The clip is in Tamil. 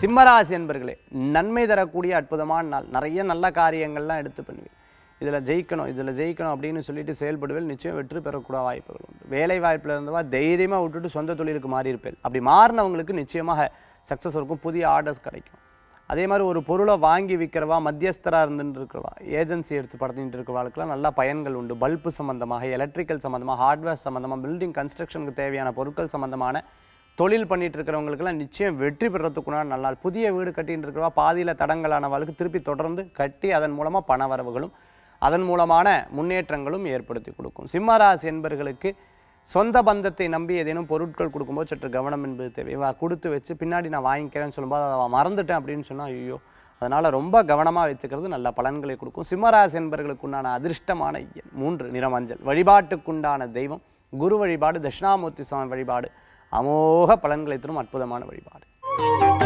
சிம்மராசி என்பர்களே நன்மை தரக்கூடிய அற்புதமான நாள் நிறைய நல்ல காரியங்கள்லாம் எடுத்து பண்ணுவீங்க இதில் ஜெயிக்கணும் இதில் ஜெயிக்கணும் அப்படின்னு சொல்லிட்டு செயல்படுவேல் நிச்சயம் வெற்றி பெறக்கூட வாய்ப்புகள் உண்டு வேலை வாய்ப்பில் இருந்தவா தைரியமாக விட்டுட்டு சொந்த தொழிலுக்கு மாறி இருப்பேன் அப்படி மாறினவங்களுக்கு நிச்சயமாக சக்ஸஸ் இருக்கும் புதிய ஆர்டர்ஸ் கிடைக்கும் அதே மாதிரி ஒரு பொருளை வாங்கி விற்கிறவா மத்தியஸ்தராக இருந்துட்டு இருக்கிறவா ஏஜென்சி எடுத்து படுத்திட்டு இருக்கிறவாளுக்கெல்லாம் நல்ல பயன்கள் உண்டு பல்பு சம்மந்தமாக எலக்ட்ரிக்கல் சம்மந்தமாக ஹார்ட்வேர் சம்மந்தமாக பில்டிங் கன்ஸ்ட்ரக்ஷனுக்கு தேவையான பொருட்கள் சம்மந்தமான தொழில் பண்ணிட்டு இருக்கிறவங்களுக்கெல்லாம் நிச்சயம் வெற்றி பெறத்துக்குண்டான நல்ல நாள் புதிய வீடு கட்டிட்டு இருக்கிறவா பாதியில் தடங்கலானவளுக்கு திருப்பி தொடர்ந்து கட்டி அதன் மூலமாக பண வரவுகளும் அதன் மூலமான முன்னேற்றங்களும் ஏற்படுத்தி கொடுக்கும் சிம்மராசி என்பர்களுக்கு சொந்த பந்தத்தை நம்பி ஏதேனும் பொருட்கள் கொடுக்கும்போது சற்று கவனம் என்பது தேவை இவ கொடுத்து வச்சு பின்னாடி நான் வாங்கிக்கிறேன்னு சொல்லும்போது அதை அவன் மறந்துட்டேன் அப்படின்னு சொன்னால் ஐயோ அதனால் ரொம்ப கவனமாக வைத்துக்கிறது நல்ல பலன்களை கொடுக்கும் சிம்மராசி என்பர்களுக்கு உண்டான அதிர்ஷ்டமான எண் மூன்று நிறமஞ்சள் வழிபாட்டுக்குண்டான தெய்வம் குரு வழிபாடு தட்சிணாமூர்த்தி சுவாமி வழிபாடு அமோக பலன்களை தரும் அற்புதமான வழிபாடு